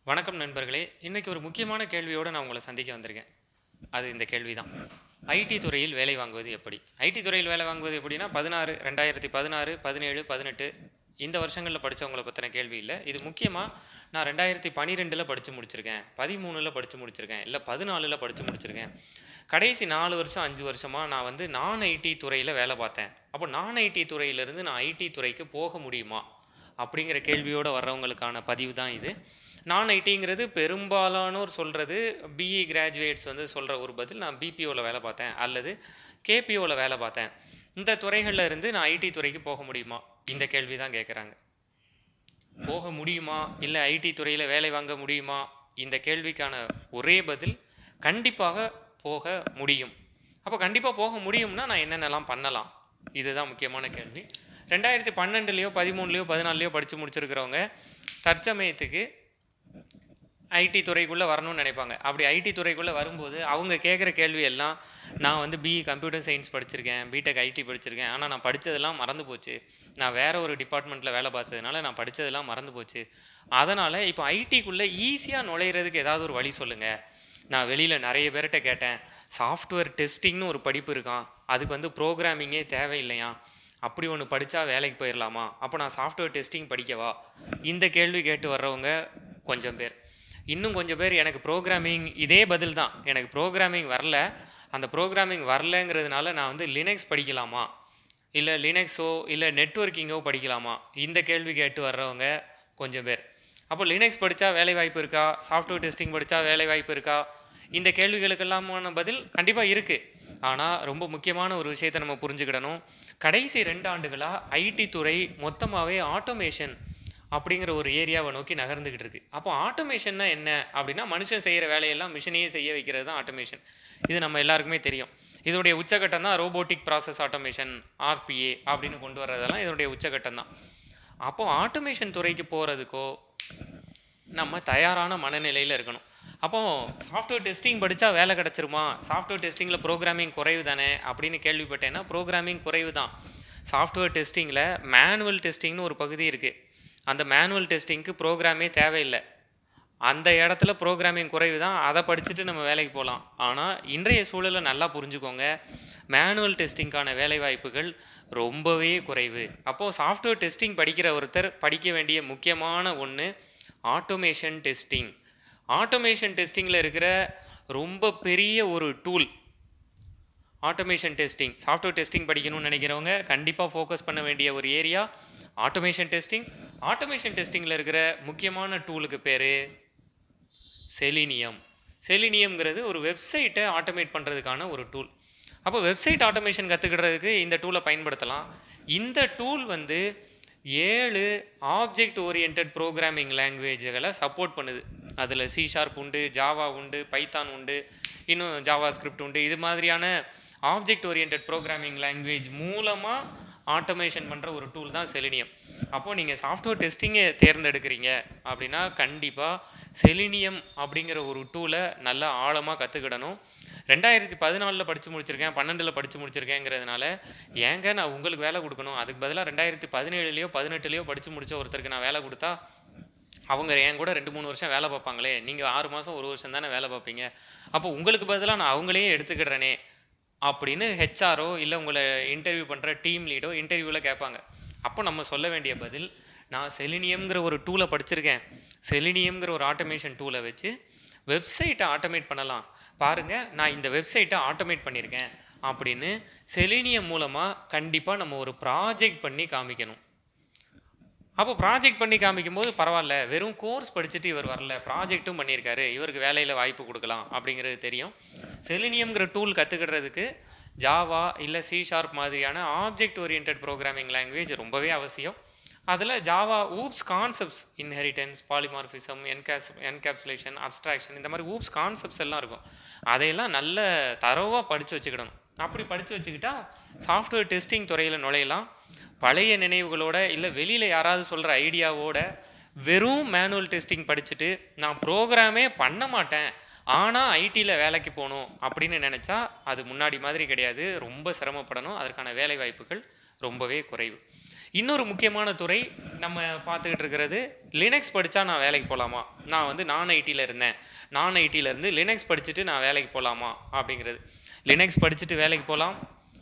வணக்கம் நண்பர்களே இன்றைக்கி ஒரு முக்கியமான கேள்வியோடு நான் உங்களை சந்திக்க வந்திருக்கேன் அது இந்த கேள்வி தான் ஐடி துறையில் வேலை வாங்குவது எப்படி ஐடி துறையில் வேலை வாங்குவது எப்படின்னா பதினாறு ரெண்டாயிரத்தி பதினாறு பதினேழு பதினெட்டு இந்த வருஷங்களில் படித்தவங்களை பற்றின கேள்வி இல்லை இது முக்கியமாக நான் ரெண்டாயிரத்தி பன்னிரெண்டில் படித்து முடிச்சிருக்கேன் பதிமூணில் படித்து முடிச்சிருக்கேன் இல்லை பதினாலில் படித்து முடிச்சிருக்கேன் கடைசி நாலு வருஷம் அஞ்சு வருஷமாக நான் வந்து நான் ஐடி துறையில் வேலை பார்த்தேன் அப்போ நான் ஐடி துறையிலேருந்து நான் ஐடி துறைக்கு போக முடியுமா அப்படிங்கிற கேள்வியோடு வர்றவங்களுக்கான பதிவு தான் இது நான் ஐடிங்கிறது பெரும்பாலானோர் சொல்கிறது பிஇ கிராஜுவேட்ஸ் வந்து சொல்கிற ஒரு பதில் நான் பிபிஓவில் வேலை பார்த்தேன் அல்லது கேபிஓவில் வேலை பார்த்தேன் இந்த துறைகளில் இருந்து நான் ஐடி துறைக்கு போக முடியுமா இந்த கேள்வி தான் கேட்குறாங்க போக முடியுமா இல்லை ஐடி துறையில் வேலை வாங்க முடியுமா இந்த கேள்விக்கான ஒரே பதில் கண்டிப்பாக போக முடியும் அப்போ கண்டிப்பாக போக முடியும்னா நான் என்னென்னலாம் பண்ணலாம் இதுதான் முக்கியமான கேள்வி ரெண்டாயிரத்தி பன்னெண்டுலேயோ பதிமூணுலேயோ பதினாலுலையோ படித்து முடிச்சிருக்கிறவங்க தற்சமயத்துக்கு ஐடி துறைக்குள்ளே வரணும்னு நினைப்பாங்க அப்படி ஐடி துறைக்குள்ளே வரும்போது அவங்க கேட்குற கேள்வி எல்லாம் நான் வந்து பிஇ கம்ப்யூட்டர் சயின்ஸ் படிச்சிருக்கேன் பிடெக் ஐடி படிச்சிருக்கேன் ஆனால் நான் படித்ததெல்லாம் மறந்து போச்சு நான் வேற ஒரு டிபார்ட்மெண்ட்டில் வேலை பார்த்ததுனால நான் படித்ததெல்லாம் மறந்து போச்சு அதனால் இப்போ ஐடிக்குள்ளே ஈஸியாக நுழையிறதுக்கு ஏதாவது ஒரு வழி சொல்லுங்கள் நான் வெளியில் நிறைய பேர்கிட்ட கேட்டேன் சாஃப்ட்வேர் டெஸ்டிங்னு ஒரு படிப்பு இருக்கான் அதுக்கு வந்து ப்ரோக்ராமிங்கே தேவையில்லையா அப்படி ஒன்று படித்தா வேலைக்கு போயிடலாமா அப்போ நான் சாஃப்ட்வேர் டெஸ்டிங் படிக்கவா இந்த கேள்வி கேட்டு வர்றவங்க கொஞ்சம் பேர் இன்னும் கொஞ்சம் பேர் எனக்கு ப்ரோக்ராமிங் இதே பதில் தான் எனக்கு ப்ரோக்ராமிங் வரல அந்த ப்ரோக்ராமிங் வரலங்கிறதுனால நான் வந்து லினக்ஸ் படிக்கலாமா இல்லை லினக்ஸோ இல்லை நெட்ஒர்க்கிங்கோ படிக்கலாமா இந்த கேள்வி கேட்டு வர்றவங்க கொஞ்சம் பேர் அப்போ லினக்ஸ் படித்தா வேலை வாய்ப்பு இருக்கா சாஃப்ட்வேர் டெஸ்டிங் படித்தா வேலை வாய்ப்பு இருக்கா இந்த கேள்விகளுக்கெல்லாமான பதில் கண்டிப்பாக இருக்குது ஆனால் ரொம்ப முக்கியமான ஒரு விஷயத்தை நம்ம புரிஞ்சுக்கிடணும் கடைசி ரெண்டு ஆண்டுகளாக ஐடி துறை மொத்தமாகவே ஆட்டோமேஷன் அப்படிங்கிற ஒரு ஏரியாவை நோக்கி நகர்ந்துக்கிட்டு இருக்கு அப்போ ஆட்டோமேஷன்னா என்ன அப்படின்னா மனுஷன் செய்கிற வேலையெல்லாம் மிஷினையே செய்ய வைக்கிறது தான் ஆட்டோமேஷன் இது நம்ம எல்லாருக்குமே தெரியும் இதோடைய உச்சகட்டம் தான் ரோபோட்டிக் ப்ராசஸ் ஆட்டோமேஷன் ஆர்பிஏ அப்படின்னு கொண்டு வர்றதெல்லாம் இதனுடைய உச்சகட்டம் தான் அப்போது ஆட்டோமேஷன் துறைக்கு போகிறதுக்கோ நம்ம தயாரான மனநிலையில் இருக்கணும் அப்போ சாஃப்ட்வேர் டெஸ்டிங் படித்தா வேலை கிடச்சிருமா சாஃப்ட்வேர் டெஸ்டிங்கில் ப்ரோக்ராமிங் குறைவு தானே அப்படின்னு கேள்விப்பட்டேன்னா ப்ரோக்ராமிங் குறைவு தான் சாஃப்ட்வேர் டெஸ்டிங்கில் மேனுவல் டெஸ்டிங்னு ஒரு பகுதி இருக்குது அந்த மேனுவல் டெஸ்டிங்க்கு ப்ரோக்ராமே தேவையில்லை அந்த இடத்துல ப்ரோக்ராமிங் குறைவு தான் அதை படிச்சுட்டு நம்ம வேலைக்கு போகலாம் ஆனால் இன்றைய சூழலை நல்லா புரிஞ்சுக்கோங்க மேனுவல் டெஸ்டிங்க்கான வேலைவாய்ப்புகள் ரொம்பவே குறைவு அப்போது சாஃப்ட்வேர் டெஸ்டிங் படிக்கிற ஒருத்தர் படிக்க வேண்டிய முக்கியமான ஒன்று ஆட்டோமேஷன் டெஸ்டிங் ஆட்டோமேஷன் டெஸ்டிங்கில் இருக்கிற ரொம்ப பெரிய ஒரு tool automation testing software testing படிக்கணும்னு நினைக்கிறவங்க கண்டிப்பாக ஃபோக்கஸ் பண்ண வேண்டிய ஒரு ஏரியா ஆட்டோமேஷன் டெஸ்டிங் ஆட்டோமேஷன் டெஸ்டிங்கில் இருக்கிற முக்கியமான டூலுக்கு பேர் செலினியம் செலினியம்ங்கிறது ஒரு வெப்சைட்டை ஆட்டோமேட் பண்ணுறதுக்கான ஒரு டூல் அப்போ வெப்சைட் ஆட்டோமேஷன் கற்றுக்கிறதுக்கு இந்த டூலை பயன்படுத்தலாம் இந்த டூல் வந்து ஏழு ஆப்ஜெக்ட் ஓரியன்ட் ப்ரோக்ராமிங் லாங்குவேஜ்களை சப்போர்ட் பண்ணுது அதில் சி ஷார்ப் உண்டு ஜாவா உண்டு பைத்தான் உண்டு இன்னும் ஜாவா ஸ்கிரிப்ட் உண்டு இது மாதிரியான ஆப்ஜெக்ட் ஓரியன்ட் ப்ரோக்ராமிங் லாங்குவேஜ் மூலமாக ஆட்டோமேஷன் பண்ணுற ஒரு டூல் தான் செலினியம் அப்போது நீங்கள் சாஃப்ட்வேர் டெஸ்டிங்கை தேர்ந்தெடுக்கிறீங்க அப்படின்னா கண்டிப்பாக செலினியம் அப்படிங்கிற ஒரு டூலை நல்லா ஆழமாக கற்றுக்கிடணும் ரெண்டாயிரத்தி பதினாலில் படித்து முடிச்சிருக்கேன் பன்னெண்டில் படித்து முடிச்சிருக்கேங்கிறதுனால ஏங்க நான் உங்களுக்கு வேலை கொடுக்கணும் அதுக்கு பதிலாக ரெண்டாயிரத்தி பதினேழுலையோ பதினெட்டுலையோ படித்து முடித்த ஒருத்தருக்கு நான் வேலை கொடுத்தா அவங்க என் கூட ரெண்டு மூணு வருஷம் வேலை பார்ப்பாங்களே நீங்கள் ஆறு மாதம் ஒரு வருஷம் தானே வேலை பார்ப்பீங்க அப்போ உங்களுக்கு பதிலாக நான் அவங்களையே எடுத்துக்கிடுறேனே அப்படின்னு ஹெச்ஆரோ இல்லை உங்களை இன்டர்வியூ பண்ணுற டீம் லீடோ இன்டர்வியூவில் கேட்பாங்க அப்போ நம்ம சொல்ல வேண்டிய பதில் நான் செலினியம்ங்கிற ஒரு டூலை படிச்சிருக்கேன் செலினியம்ங்கிற ஒரு ஆட்டோமேஷன் டூலை வச்சு வெப்சைட்டை ஆட்டோமேட் பண்ணலாம் பாருங்கள் நான் இந்த வெப்சைட்டை ஆட்டோமேட் பண்ணியிருக்கேன் அப்படின்னு செலினியம் மூலமாக கண்டிப்பாக நம்ம ஒரு ப்ராஜெக்ட் பண்ணி காமிக்கணும் அப்போ ப்ராஜெக்ட் பண்ணி காமிக்கும் போது பரவாயில்ல வெறும் கோர்ஸ் படிச்சுட்டு இவர் வரல ப்ராஜெக்ட்டும் பண்ணியிருக்காரு இவருக்கு வேலையில் வாய்ப்பு கொடுக்கலாம் அப்படிங்கிறது தெரியும் செலினியம்ங்கிற டூல் கற்றுக்கிறதுக்கு ஜாவா இல்லை சி ஷார்ப் மாதிரியான ஆப்ஜெக்ட் ஓரியன்ட் ப்ரோக்ராமிங் லாங்குவேஜ் ரொம்பவே அவசியம் அதில் Java oops concepts inheritance polymorphism encaps encapsulation abstraction இந்த மாதிரி ஊப்ஸ் கான்செப்ட்ஸ் எல்லாம் இருக்கும் அதையெல்லாம் நல்ல தரவாக படித்து வச்சுக்கிடணும் அப்படி படித்து வச்சுக்கிட்டா சாஃப்ட்வேர் டெஸ்டிங் துறையில் நுழையலாம் பழைய நினைவுகளோட இல்லை வெளியில் யாராவது சொல்கிற ஐடியாவோட வெறும் மேனுவல் டெஸ்டிங் படிச்சுட்டு நான் ப்ரோக்ராமே பண்ண மாட்டேன் ஆனால் ஐடியில் வேலைக்கு போகணும் அப்படின்னு நினச்சா அது முன்னாடி மாதிரி கிடையாது ரொம்ப சிரமப்படணும் அதற்கான வேலை வாய்ப்புகள் ரொம்பவே குறைவு இன்னொரு முக்கியமான துறை நம்ம பார்த்துக்கிட்டு இருக்கிறது லினக்ஸ் படித்தா நான் வேலைக்கு போகலாமா நான் வந்து நான் ஐடியில் இருந்தேன் நான் ஐடியில் இருந்து லினக்ஸ் படிச்சுட்டு நான் வேலைக்கு போகலாமா அப்படிங்கிறது லினக்ஸ் படிச்சுட்டு வேலைக்கு போகலாம்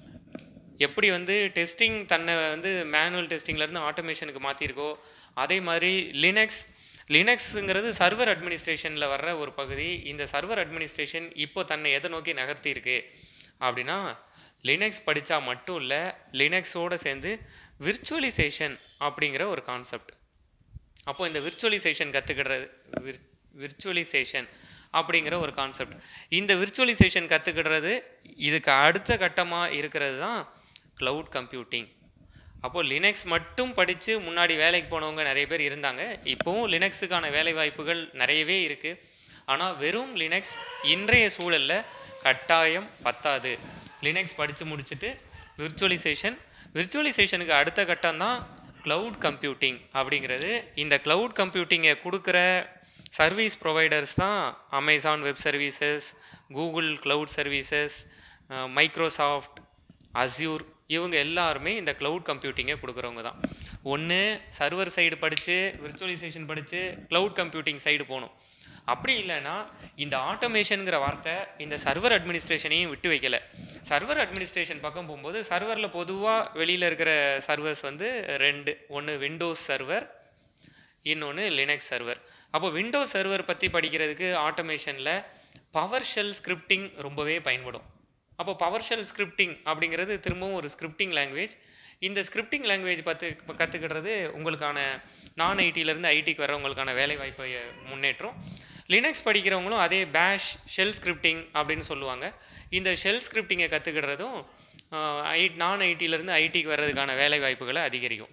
எப்படி வந்து டெஸ்டிங் தன்னை வந்து மேனுவல் டெஸ்டிங்லேருந்து ஆட்டோமேஷனுக்கு மாற்றிருக்கோ அதே மாதிரி லினக்ஸ் லினக்ஸுங்கிறது சர்வர் அட்மினிஸ்ட்ரேஷனில் வர்ற ஒரு பகுதி இந்த சர்வர் அட்மினிஸ்ட்ரேஷன் இப்போ தன்னை எதை நோக்கி நகர்த்தி இருக்கு அப்படின்னா லினக்ஸ் படித்தா மட்டும் இல்லை லினக்ஸோடு சேர்ந்து விர்ச்சுவலைசேஷன் அப்படிங்கிற ஒரு கான்செப்ட் அப்போ இந்த விர்ச்சுவலைசேஷன் கற்றுக்கிறது விர் விர்ச்சுவலைசேஷன் அப்படிங்கிற ஒரு கான்செப்ட் இந்த விர்ச்சுவலைசேஷன் கற்றுக்கிடுறது இதுக்கு அடுத்த கட்டமாக இருக்கிறது தான் க்ளவுட் கம்ப்யூட்டிங் அப்போது லினக்ஸ் மட்டும் படித்து முன்னாடி வேலைக்கு போனவங்க நிறைய பேர் இருந்தாங்க இப்போவும் லினக்ஸுக்கான வேலை வாய்ப்புகள் நிறையவே இருக்குது ஆனால் வெறும் லினக்ஸ் இன்றைய சூழலில் கட்டாயம் பத்தாது லினக்ஸ் படித்து முடிச்சுட்டு விர்ச்சுவலைசேஷன் விர்ச்சுவலைசேஷனுக்கு அடுத்த கட்டம் தான் க்ளவுட் கம்ப்யூட்டிங் அப்படிங்கிறது இந்த க்ளவுட் கம்ப்யூட்டிங்கை கொடுக்குற சர்வீஸ் ப்ரொவைடர்ஸ் தான் Amazon web services Google cloud services Microsoft Azure இவங்க எல்லாருமே இந்த க்ளவுட் கம்ப்யூட்டிங்கை கொடுக்குறவங்க தான் ஒன்று சர்வர் சைடு படித்து விர்ச்சுவலைசேஷன் படித்து க்ளவுட் கம்ப்யூட்டிங் சைடு போகணும் அப்படி இல்லைன்னா இந்த ஆட்டோமேஷனுங்கிற வார்த்தை இந்த சர்வர் அட்மினிஸ்ட்ரேஷனையும் விட்டு வைக்கல சர்வர் அட்மினிஸ்ட்ரேஷன் பக்கம் போகும்போது சர்வரில் பொதுவாக வெளியில் இருக்கிற சர்வர்ஸ் வந்து ரெண்டு ஒன்று விண்டோஸ் சர்வர் இன்னொன்று லினக்ஸ் சர்வர் அப்போ விண்டோஸ் சர்வர் பற்றி படிக்கிறதுக்கு ஆட்டோமேஷனில் பவர் ஷெல் ஸ்கிரிப்டிங் ரொம்பவே பயன்படும் அப்போ பவர் ஷெல் ஸ்கிரிப்டிங் அப்படிங்கிறது திரும்பவும் ஒரு ஸ்கிரிப்டிங் லாங்குவேஜ் இந்த ஸ்கிரிப்டிங் லாங்குவேஜ் பார்த்து கற்றுக்கிடுறது உங்களுக்கான நான் ஐடியிலேருந்து ஐடிக்கு வர்றவங்களுக்கான வேலை வாய்ப்பை முன்னேற்றம் லினக்ஸ் படிக்கிறவங்களும் அதே பேஷ் ஷெல் ஸ்கிரிப்டிங் அப்படின்னு சொல்லுவாங்க இந்த ஷெல் ஸ்கிரிப்டிங்கை கற்றுக்கிடுறதும் ஐ நான் ஐடியிலேருந்து ஐடிக்கு வர்றதுக்கான வேலை வாய்ப்புகளை அதிகரிக்கும்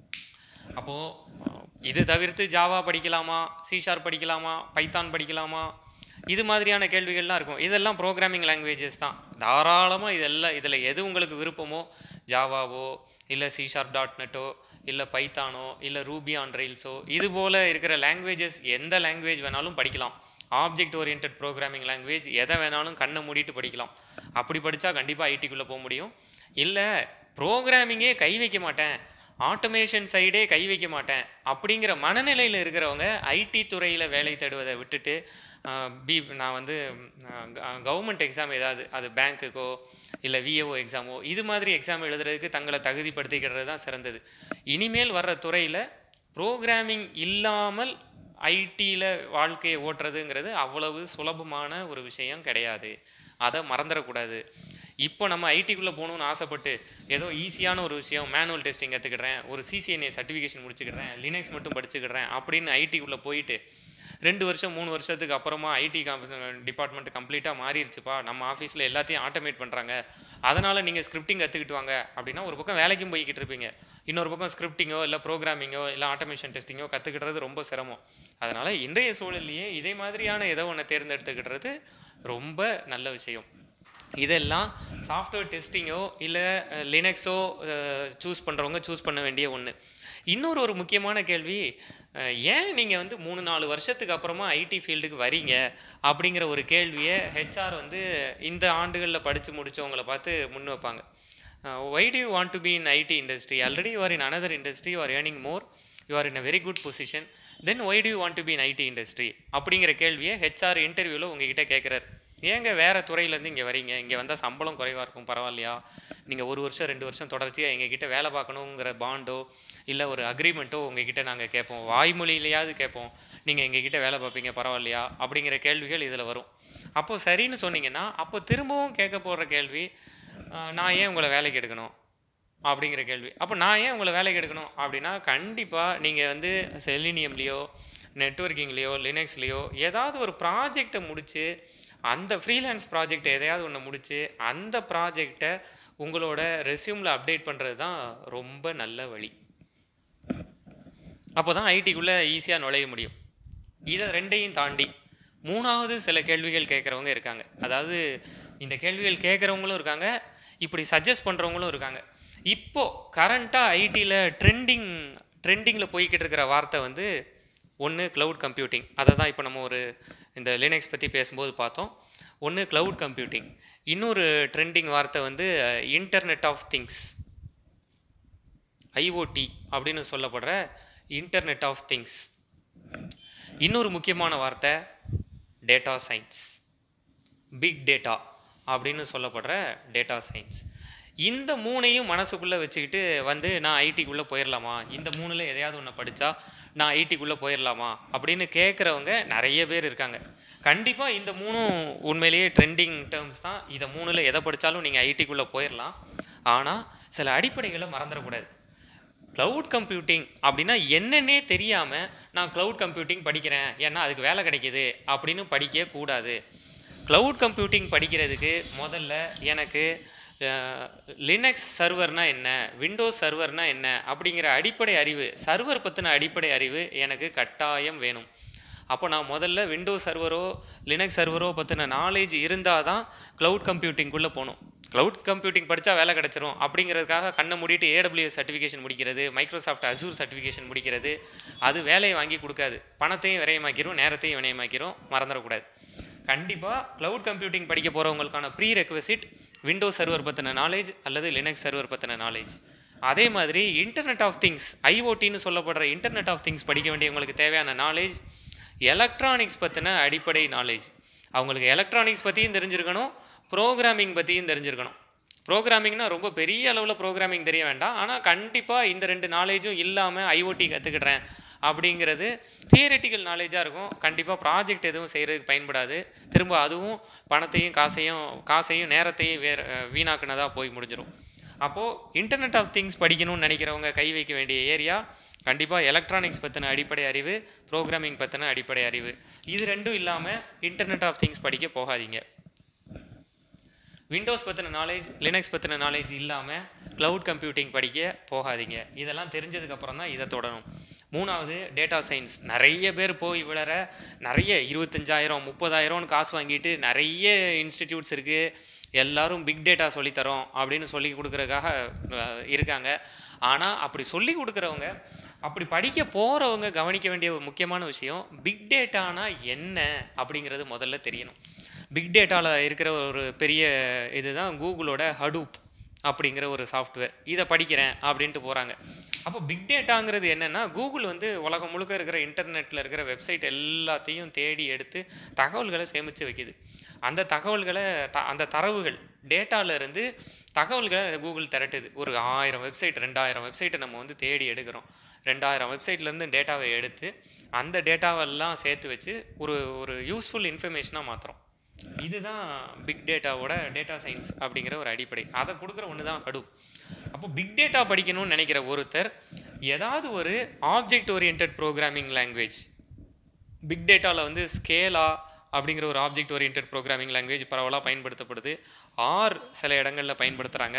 அப்போது இது தவிர்த்து ஜாவா படிக்கலாமா சி ஷார்ப் படிக்கலாமா பைத்தான் படிக்கலாமா இது மாதிரியான கேள்விகள்லாம் இருக்கும் இதெல்லாம் ப்ரோக்ராமிங் லாங்குவேஜஸ் தான் தாராளமாக இதெல்லாம் இதில் எது உங்களுக்கு விருப்பமோ ஜாவாவோ இல்லை சி ஷார்ப் டாட் நெட்டோ இல்லை பைத்தானோ இல்லை ரூபி ஆன் ரெயில்ஸோ இது போல் இருக்கிற லாங்குவேஜஸ் எந்த லாங்குவேஜ் வேணாலும் படிக்கலாம் ஆப்ஜெக்ட் ஓரியன்ட் ப்ரோக்ராமிங் லாங்குவேஜ் எதை வேணாலும் கண்ணை மூடிட்டு படிக்கலாம் அப்படி படித்தா கண்டிப்பாக ஐடிக்குள்ளே போக முடியும் இல்லை ப்ரோக்ராமிங்கே கை வைக்க மாட்டேன் ஆட்டோமேஷன் சைடே கை வைக்க மாட்டேன் அப்படிங்கிற மனநிலையில் இருக்கிறவங்க ஐடி துறையில் வேலை தேடுவதை விட்டுட்டு பி நான் வந்து கவர்மெண்ட் எக்ஸாம் ஏதாவது அது பேங்க்குக்கோ இல்லை விஏஓ எக்ஸாமோ இது மாதிரி எக்ஸாம் எழுதுறதுக்கு தங்களை தகுதிப்படுத்திக்கிறது தான் சிறந்தது இனிமேல் வர்ற துறையில் ப்ரோக்ராமிங் இல்லாமல் ஐடியில் வாழ்க்கையை ஓட்டுறதுங்கிறது அவ்வளவு சுலபமான ஒரு விஷயம் கிடையாது அதை மறந்துடக்கூடாது இப்போ நம்ம ஐடிக்குள்ளே போகணும்னு ஆசைப்பட்டு ஏதோ ஈஸியான ஒரு விஷயம் மேனுவல் டெஸ்டிங் கற்றுக்கிடுறேன் ஒரு சிசிஎன்ஏ சர்டிஃபிகேஷன் முடிச்சுக்கிடுறேன் லினக்ஸ் மட்டும் படிச்சுக்கிடுறேன் அப்படின்னு ஐடிக்குள்ளே போயிட்டு ரெண்டு வருஷம் மூணு வருஷத்துக்கு அப்புறமா ஐடி டிபார்ட்மெண்ட் கம்ப்ளீட்டாக மாறிடுச்சுப்பா நம்ம ஆஃபீஸில் எல்லாத்தையும் ஆட்டோமேட் பண்ணுறாங்க அதனால் நீங்கள் ஸ்கிரிப்டிங் கற்றுக்கிட்டு வாங்க அப்படின்னா ஒரு பக்கம் வேலைக்கும் போய்கிட்டு இருப்பீங்க இன்னொரு பக்கம் ஸ்கிரிப்டிங்கோ இல்லை ப்ரோக்ராமிங்கோ இல்லை ஆட்டோமேஷன் டெஸ்டிங்கோ கற்றுக்கிட்டுறது ரொம்ப சிரமம் அதனால் இன்றைய சூழல்லையே இதே மாதிரியான ஏதோ ஒன்று தேர்ந்தெடுத்துக்கிட்டுறது ரொம்ப நல்ல விஷயம் இதெல்லாம் சாஃப்ட்வேர் டெஸ்டிங்கோ இல்லை லினக்ஸோ சூஸ் பண்ணுறவங்க சூஸ் பண்ண வேண்டிய ஒன்று இன்னொரு ஒரு முக்கியமான கேள்வி அஹ், ஏன் நீங்கள் வந்து மூணு நாலு வருஷத்துக்கு அப்புறமா ஐடி ஃபீல்டுக்கு வரீங்க அப்படிங்கிற ஒரு கேள்வியை ஹெச்ஆர் வந்து இந்த ஆண்டுகளில் படித்து முடித்தவங்களை பார்த்து முன் வைப்பாங்க why do you want to be in IT industry already you are in another industry you are earning more you are in a very good position then why do you want to be in IT industry அப்படிங்கிற கேள்வியை HR இன்டர்வியூவில் உங்ககிட்ட கேட்குறாரு ஏங்க வேறு துறையிலேருந்து இங்கே வரீங்க இங்கே வந்தால் சம்பளம் குறைவாக இருக்கும் பரவாயில்லையா நீங்கள் ஒரு வருஷம் ரெண்டு வருஷம் தொடர்ச்சியாக எங்ககிட்ட வேலை பார்க்கணுங்கிற பாண்டோ இல்லை ஒரு அக்ரிமெண்ட்டோ உங்ககிட்ட நாங்கள் கேட்போம் வாய்மொழியிலையாவது கேட்போம் நீங்கள் எங்ககிட்ட வேலை பார்ப்பீங்க பரவாயில்லையா அப்படிங்கிற கேள்விகள் இதில் வரும் அப்போது சரின்னு சொன்னீங்கன்னா அப்போ திரும்பவும் கேட்க போடுற கேள்வி ஆஹ், நான் ஏன் உங்களை வேலைக்கு எடுக்கணும் அப்படிங்கிற கேள்வி அப்போ நான் ஏன் உங்களை வேலைக்கு எடுக்கணும் அப்படின்னா கண்டிப்பாக நீங்கள் வந்து செலினியம்லேயோ நெட்ஒர்க்கிங்லேயோ லினக்ஸ்லேயோ ஏதாவது ஒரு ப்ராஜெக்டை முடித்து அந்த ஃப்ரீலான்ஸ் ப்ராஜெக்ட் எதையாவது ஒன்று முடித்து அந்த ப்ராஜெக்டை உங்களோட ரெஸ்யூமில் அப்டேட் பண்ணுறது தான் ரொம்ப நல்ல வழி அப்போ தான் ஐடிக்குள்ளே ஈஸியாக நுழைய முடியும் இதை ரெண்டையும் தாண்டி மூணாவது சில கேள்விகள் கேட்குறவங்க இருக்காங்க அதாவது இந்த கேள்விகள் கேட்குறவங்களும் இருக்காங்க இப்படி சஜஸ்ட் பண்ணுறவங்களும் இருக்காங்க இப்போது கரண்ட்டாக ஐடியில் ட்ரெண்டிங் ட்ரெண்டிங்கில் போய்கிட்டு இருக்கிற வார்த்தை வந்து ஒன்று க்ளவுட் கம்ப்யூட்டிங் அதை தான் இப்போ நம்ம ஒரு இந்த லினக்ஸ் பற்றி பேசும்போது பார்த்தோம் ஒன்று க்ளவுட் கம்ப்யூட்டிங் இன்னொரு ட்ரெண்டிங் வார்த்தை வந்து இன்டர்நெட் ஆஃப் திங்ஸ் ஐஓடி அப்படின்னு சொல்லப்படுற இன்டர்நெட் ஆஃப் திங்ஸ் இன்னொரு முக்கியமான வார்த்தை டேட்டா சயின்ஸ் பிக் டேட்டா அப்படின்னு சொல்லப்படுற டேட்டா சயின்ஸ் இந்த மூணையும் மனசுக்குள்ளே வச்சுக்கிட்டு வந்து நான் ஐடிக்குள்ளே போயிடலாமா இந்த மூணில் எதையாவது ஒன்று படித்தா நான் ஐடிக்குள்ளே போயிடலாமா அப்படின்னு கேட்குறவங்க நிறைய பேர் இருக்காங்க கண்டிப்பாக இந்த மூணும் உண்மையிலேயே ட்ரெண்டிங் டேர்ம்ஸ் தான் இதை மூணில் எதை படித்தாலும் நீங்கள் ஐடிக்குள்ளே போயிடலாம் ஆனால் சில அடிப்படைகளை மறந்துடக்கூடாது க்ளவுட் கம்ப்யூட்டிங் அப்படின்னா என்னன்னே தெரியாமல் நான் க்ளவுட் கம்ப்யூட்டிங் படிக்கிறேன் ஏன்னா அதுக்கு வேலை கிடைக்கிது அப்படின்னு படிக்க கூடாது க்ளவுட் கம்ப்யூட்டிங் படிக்கிறதுக்கு முதல்ல எனக்கு லினக்ஸ் சர்வர்னா என்ன விண்டோஸ் சர்வர்னா என்ன அப்படிங்கிற அடிப்படை அறிவு சர்வர் பற்றின அடிப்படை அறிவு எனக்கு கட்டாயம் வேணும் அப்போ நான் முதல்ல விண்டோஸ் சர்வரோ லினக்ஸ் சர்வரோ பற்றின நாலேஜ் இருந்தால் தான் க்ளவுட் கம்ப்யூட்டிங்குள்ளே போகணும் க்ளவுட் கம்ப்யூட்டிங் படித்தா வேலை கிடச்சிரும் அப்படிங்கிறதுக்காக கண்ணை மூடிட்டு ஏடபிள்யூஎஸ் சர்டிஃபிகேஷன் முடிக்கிறது மைக்ரோசாஃப்ட் அசூர் சர்டிஃபிகேஷன் முடிக்கிறது அது வேலையை வாங்கி கொடுக்காது பணத்தையும் விரயமாக்கிரும் நேரத்தையும் வினயமாக்கிரும் மறந்துடக்கூடாது கண்டிப்பாக க்ளவுட் கம்ப்யூட்டிங் படிக்க போகிறவங்களுக்கான ப்ரீ ரெக்வசிட் விண்டோஸ் சர்வர் பற்றின நாலேஜ் அல்லது லினக்ஸ் சர்வர் பற்றின நாலேஜ் அதே மாதிரி இன்டர்நெட் ஆஃப் திங்ஸ் ஐஓடின்னு சொல்லப்படுற இன்டர்நெட் ஆஃப் திங்ஸ் படிக்க வேண்டியவங்களுக்கு தேவையான நாலேஜ் எலக்ட்ரானிக்ஸ் பற்றின அடிப்படை நாலேஜ் அவங்களுக்கு எலக்ட்ரானிக்ஸ் பற்றியும் தெரிஞ்சிருக்கணும் ப்ரோக்ராமிங் பற்றியும் தெரிஞ்சிருக்கணும் ப்ரோக்ராமிங்னா ரொம்ப பெரிய அளவில் ப்ரோக்ராமிங் தெரிய வேண்டாம் ஆனால் கண்டிப்பாக இந்த ரெண்டு நாலேஜும் இல்லாமல் ஐஓடி கற்றுக்கிடுறேன் அப்படிங்கிறது தியரட்டிக்கல் நாலேஜாக இருக்கும் கண்டிப்பாக ப்ராஜெக்ட் எதுவும் செய்கிறதுக்கு பயன்படாது திரும்ப அதுவும் பணத்தையும் காசையும் காசையும் நேரத்தையும் வேறு வீணாக்குனதாக போய் முடிஞ்சிடும் அப்போது இன்டர்நெட் ஆஃப் திங்ஸ் படிக்கணும்னு நினைக்கிறவங்க கை வைக்க வேண்டிய ஏரியா கண்டிப்பாக எலக்ட்ரானிக்ஸ் பற்றின அடிப்படை அறிவு ப்ரோக்ராமிங் பற்றின அடிப்படை அறிவு இது ரெண்டும் இல்லாமல் இன்டர்நெட் ஆஃப் திங்ஸ் படிக்க போகாதீங்க விண்டோஸ் பற்றின நாலேஜ் லினக்ஸ் பற்றின நாலேஜ் இல்லாமல் க்ளவுட் கம்ப்யூட்டிங் படிக்க போகாதீங்க இதெல்லாம் தெரிஞ்சதுக்கப்புறம் தான் இதை தொடரும் மூணாவது டேட்டா சயின்ஸ் நிறைய பேர் போய் விழற நிறைய இருபத்தஞ்சாயிரம் முப்பதாயிரம்னு காசு வாங்கிட்டு நிறைய இன்ஸ்டிடியூட்ஸ் இருக்குது எல்லாரும் பிக் டேட்டா சொல்லித்தரோம் அப்படின்னு சொல்லி கொடுக்குறதுக்காக அஹ், இருக்காங்க ஆனால் அப்படி சொல்லி கொடுக்குறவங்க அப்படி படிக்க போகிறவங்க கவனிக்க வேண்டிய ஒரு முக்கியமான விஷயம் பிக் டேட்டானா என்ன அப்படிங்கிறது முதல்ல தெரியணும் பிக் டேட்டாவில் இருக்கிற ஒரு பெரிய இதுதான் கூகுளோட ஹடூப் அப்படிங்கிற ஒரு சாஃப்ட்வேர் இதை படிக்கிறேன் அப்படின்ட்டு போகிறாங்க அப்போ பிக் டேட்டாங்கிறது என்னென்னா கூகுள் வந்து உலகம் முழுக்க இருக்கிற இன்டர்நெட்டில் இருக்கிற வெப்சைட் எல்லாத்தையும் தேடி எடுத்து தகவல்களை சேமித்து வைக்குது அந்த தகவல்களை த அந்த தரவுகள் டேட்டால இருந்து தகவல்களை கூகுள் திரட்டுது ஒரு ஆயிரம் வெப்சைட் ரெண்டாயிரம் வெப்சைட்டை நம்ம வந்து தேடி எடுக்கிறோம் ரெண்டாயிரம் வெப்சைட்லேருந்து டேட்டாவை எடுத்து அந்த டேட்டாவெல்லாம் சேர்த்து வச்சு ஒரு ஒரு யூஸ்ஃபுல் இன்ஃபர்மேஷனாக மாற்றுறோம் இதுதான் பிக் டேட்டாவோட டேட்டா சயின்ஸ் அப்படிங்கிற ஒரு அடிப்படை அதை கொடுக்குற ஒன்று தான் ஹடூப் அப்போ பிக் டேட்டா படிக்கணும்னு நினைக்கிற ஒருத்தர் ஏதாவது ஒரு object orient programming language big டேட்டாவில் வந்து ஸ்கேலா அப்படிங்கிற ஒரு ஆப்ஜெக்ட் ஓரியன்ட் ப்ரோக்ராமிங் லாங்குவேஜ் பரவலாக பயன்படுத்தப்படுது ஆர் சில இடங்களில் பயன்படுத்துகிறாங்க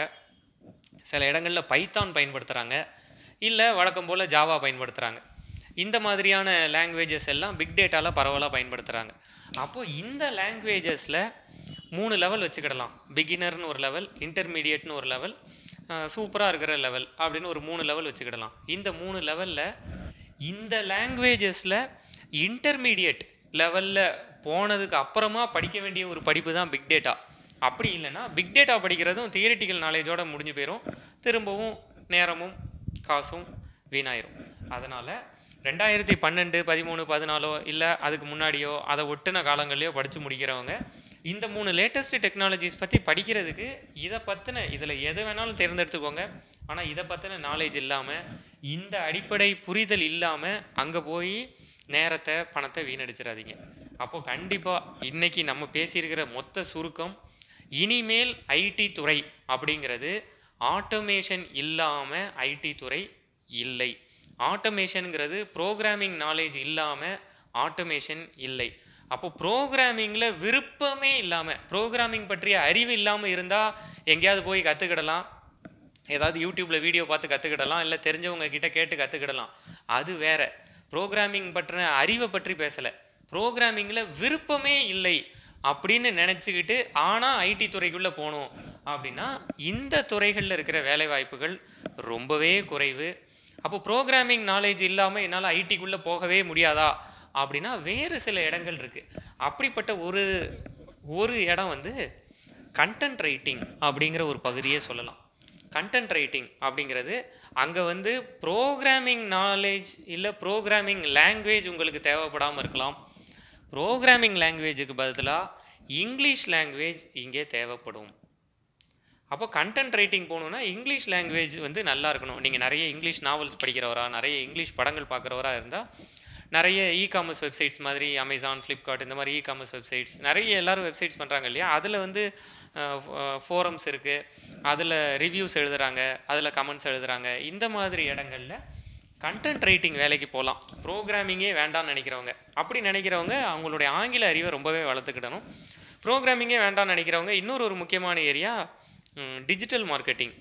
சில இடங்களில் பைத்தான் பயன்படுத்துகிறாங்க இல்லை வழக்கம் போல் ஜாவா பயன்படுத்துகிறாங்க இந்த மாதிரியான லாங்குவேஜஸ் எல்லாம் பிக் டேட்டாவில் பரவலாக பயன்படுத்துகிறாங்க அப்போது இந்த லாங்குவேஜஸில் மூணு லெவல் வச்சுக்கிடலாம் பிகினர்னு ஒரு லெவல் இன்டர்மீடியட்னு ஒரு லெவல் சூப்பராக இருக்கிற லெவல் அப்படின்னு ஒரு மூணு லெவல் வச்சுக்கிடலாம் இந்த மூணு லெவலில் இந்த லாங்குவேஜஸில் இன்டர்மீடியட் லெவலில் போனதுக்கு அப்புறமா படிக்க வேண்டிய ஒரு படிப்பு தான் பிக் டேட்டா அப்படி இல்லைன்னா பிக் டேட்டா படிக்கிறதும் தியரிட்டிக்கல் நாலேஜோட முடிஞ்சு போயிடும் திரும்பவும் நேரமும் காசும் வீணாயிரும் அதனால் ரெண்டாயிரத்தி பன்னெண்டு பதிமூணு பதினாலோ இல்லை அதுக்கு முன்னாடியோ அதை ஒட்டின காலங்கள்லையோ படித்து முடிக்கிறவங்க இந்த மூணு லேட்டஸ்ட் டெக்னாலஜிஸ் பற்றி படிக்கிறதுக்கு இதை பற்றின இதில் எது வேணாலும் தேர்ந்தெடுத்துக்கோங்க ஆனால் இதை பற்றின நாலேஜ் இல்லாமல் இந்த அடிப்படை புரிதல் இல்லாமல் அங்கே போய் நேரத்தை பணத்தை வீணடிச்சிடாதீங்க அப்போது கண்டிப்பாக இன்னைக்கு நம்ம பேசியிருக்கிற மொத்த சுருக்கம் இனிமேல் ஐடி துறை அப்படிங்கிறது ஆட்டோமேஷன் இல்லாமல் ஐடி துறை இல்லை ஆட்டோமேஷனுங்கிறது ப்ரோக்ராமிங் நாலேஜ் இல்லாமல் ஆட்டோமேஷன் இல்லை அப்போ ப்ரோக்ராமிங்கில் விருப்பமே இல்லாமல் ப்ரோக்ராமிங் பற்றிய அறிவு இல்லாமல் இருந்தால் எங்கேயாவது போய் கற்றுக்கிடலாம் ஏதாவது யூடியூப்பில் வீடியோ பார்த்து கற்றுக்கிடலாம் இல்லை தெரிஞ்சவங்க கிட்ட கேட்டு கற்றுக்கிடலாம் அது வேற ப்ரோக்ராமிங் பற்றின அறிவை பற்றி பேசலை ப்ரோக்ராமிங்கில் விருப்பமே இல்லை அப்படின்னு நினச்சிக்கிட்டு ஆனால் ஐடி துறைக்குள்ளே போகணும் அப்படின்னா இந்த துறைகளில் இருக்கிற வேலைவாய்ப்புகள் ரொம்பவே குறைவு அப்போ ப்ரோக்ராமிங் நாலேஜ் இல்லாமல் என்னால் ஐடிக்குள்ளே போகவே முடியாதா அப்படின்னா வேறு சில இடங்கள் இருக்குது அப்படிப்பட்ட ஒரு ஒரு இடம் வந்து கண்டென்ட் ரைட்டிங் அப்படிங்கிற ஒரு பகுதியே சொல்லலாம் கண்டென்ட் ரைட்டிங் அப்படிங்கிறது அங்கே வந்து ப்ரோக்ராமிங் நாலேஜ் இல்லை ப்ரோக்ராமிங் லாங்குவேஜ் உங்களுக்கு தேவைப்படாமல் இருக்கலாம் ப்ரோக்ராமிங் லாங்குவேஜுக்கு பதிலாக இங்கிலீஷ் லாங்குவேஜ் இங்கே தேவைப்படும் அப்போ கண்டென்ட் ரைட்டிங் போகணுன்னா இங்கிலீஷ் லாங்குவேஜ் வந்து நல்லா இருக்கணும் நீங்கள் நிறைய இங்கிலீஷ் நாவல்ஸ் படிக்கிறவரா நிறைய இங்கிலீஷ் படங்கள் பார்க்குறவரா இருந்தால் நிறைய இ காமர்ஸ் வெப்சைட்ஸ் மாதிரி அமேசான் ஃப்ளிப்கார்ட் இந்த மாதிரி இ காமர்ஸ் வெப்சைட்ஸ் நிறைய எல்லாரும் வெப்சைட்ஸ் பண்ணுறாங்க இல்லையா அதில் வந்து ஃபோரம்ஸ் இருக்குது அதில் ரிவ்யூஸ் எழுதுகிறாங்க அதில் கமெண்ட்ஸ் எழுதுகிறாங்க இந்த மாதிரி இடங்களில் கண்டென்ட் ரைட்டிங் வேலைக்கு போகலாம் ப்ரோக்ராமிங்கே வேண்டாம்னு நினைக்கிறவங்க அப்படி நினைக்கிறவங்க அவங்களுடைய ஆங்கில அறிவை ரொம்பவே வளர்த்துக்கிடணும் ப்ரோக்ராமிங்கே வேண்டாம்னு நினைக்கிறவங்க இன்னொரு ஒரு முக்கியமான ஏரியா டிஜிட்டல் மார்க்கெட்டிங்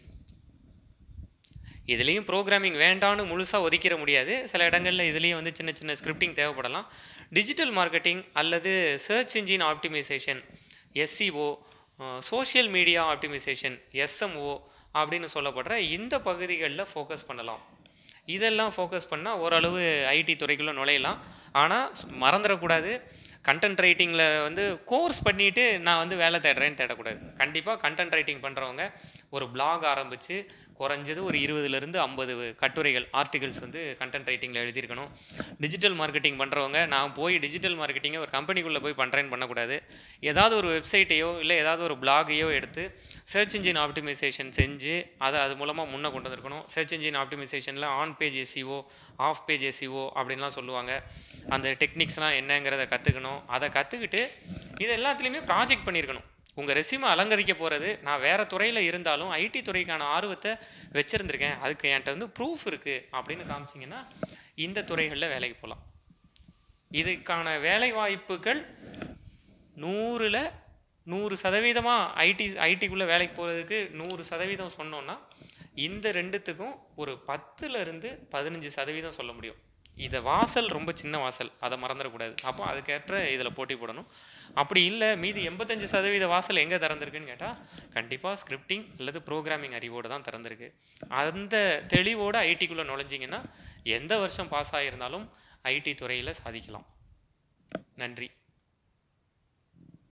இதுலேயும் ப்ரோக்ராமிங் வேண்டான்னு முழுசாக ஒதுக்கிற முடியாது சில இடங்களில் இதுலேயும் வந்து சின்ன சின்ன ஸ்கிரிப்டிங் தேவைப்படலாம் டிஜிட்டல் மார்க்கெட்டிங் அல்லது search engine optimisation SEO social media optimisation SMO அப்படின்னு சொல்லப்படுற இந்த பகுதிகளில் ஃபோக்கஸ் பண்ணலாம் இதெல்லாம் ஃபோக்கஸ் பண்ணால் ஓரளவு ஐடி துறைக்குள்ளே நுழையலாம் ஆனால் மறந்துடக்கூடாது கண்டென்ட் ரைட்டிங்கில் வந்து கோர்ஸ் பண்ணிவிட்டு நான் வந்து வேலை தேடுறேன்னு தேடக்கூடாது கண்டிப்பாக கண்டென்ட் ரைட்டிங் பண்ணுறவங்க ஒரு பிளாக் ஆரம்பித்து குறைஞ்சது ஒரு இருபதுலேருந்து ஐம்பது கட்டுரைகள் ஆர்டிகல்ஸ் வந்து கண்டென்ட் ரைட்டிங்கில் எழுதியிருக்கணும் டிஜிட்டல் மார்க்கெட்டிங் பண்ணுறவங்க நான் போய் டிஜிட்டல் மார்க்கெட்டிங்கை ஒரு கம்பெனிக்குள்ளே போய் பண்ணுறேன்னு பண்ணக்கூடாது ஏதாவது ஒரு வெப்சைட்டையோ இல்லை ஏதாவது ஒரு பிளாகையோ எடுத்து சர்ச் இன்ஜின் ஆப்டிமைசேஷன் செஞ்சு அதை அது மூலமாக முன்னே கொண்டு வந்திருக்கணும் சர்ச் இன்ஜின் ஆப்டிமைசேஷனில் on page SEO off page SEO அப்படின்லாம் சொல்லுவாங்க அந்த டெக்னிக்ஸ்லாம் என்னங்கிறத கற்றுக்கணும் அதை கற்றுக்கிட்டு இது எல்லாத்துலேயுமே ப்ராஜெக்ட் பண்ணியிருக்கணும் உங்கள் ரெசியூமை அலங்கரிக்க போகிறது நான் வேறு துறையில் இருந்தாலும் ஐடி துறைக்கான ஆர்வத்தை வச்சுருந்துருக்கேன் அதுக்கு என்கிட்ட வந்து ப்ரூஃப் இருக்குது அப்படின்னு காமிச்சிங்கன்னா இந்த துறைகளில் வேலைக்கு போகலாம் இதுக்கான வேலை வாய்ப்புகள் நூறில் நூறு சதவீதமாக ஐடி ஐடிக்குள்ளே வேலைக்கு போகிறதுக்கு நூறு சதவீதம் சொன்னோன்னா இந்த ரெண்டுத்துக்கும் ஒரு பத்துலேருந்து பதினஞ்சு சதவீதம் சொல்ல முடியும் இதை வாசல் ரொம்ப சின்ன வாசல் அதை மறந்துடக்கூடாது அப்போ அதுக்கேற்ற இதில் போட்டி போடணும் அப்படி இல்லை மீதி எண்பத்தஞ்சு சதவீத வாசல் எங்கே திறந்திருக்குன்னு கேட்டால் கண்டிப்பாக ஸ்கிரிப்டிங் அல்லது ப்ரோக்ராமிங் அறிவோடு தான் திறந்திருக்கு அந்த தெளிவோடு ஐடிக்குள்ளே நுழைஞ்சிங்கன்னா எந்த வருஷம் பாஸ் ஆகியிருந்தாலும் ஐடி துறையில் சாதிக்கலாம் நன்றி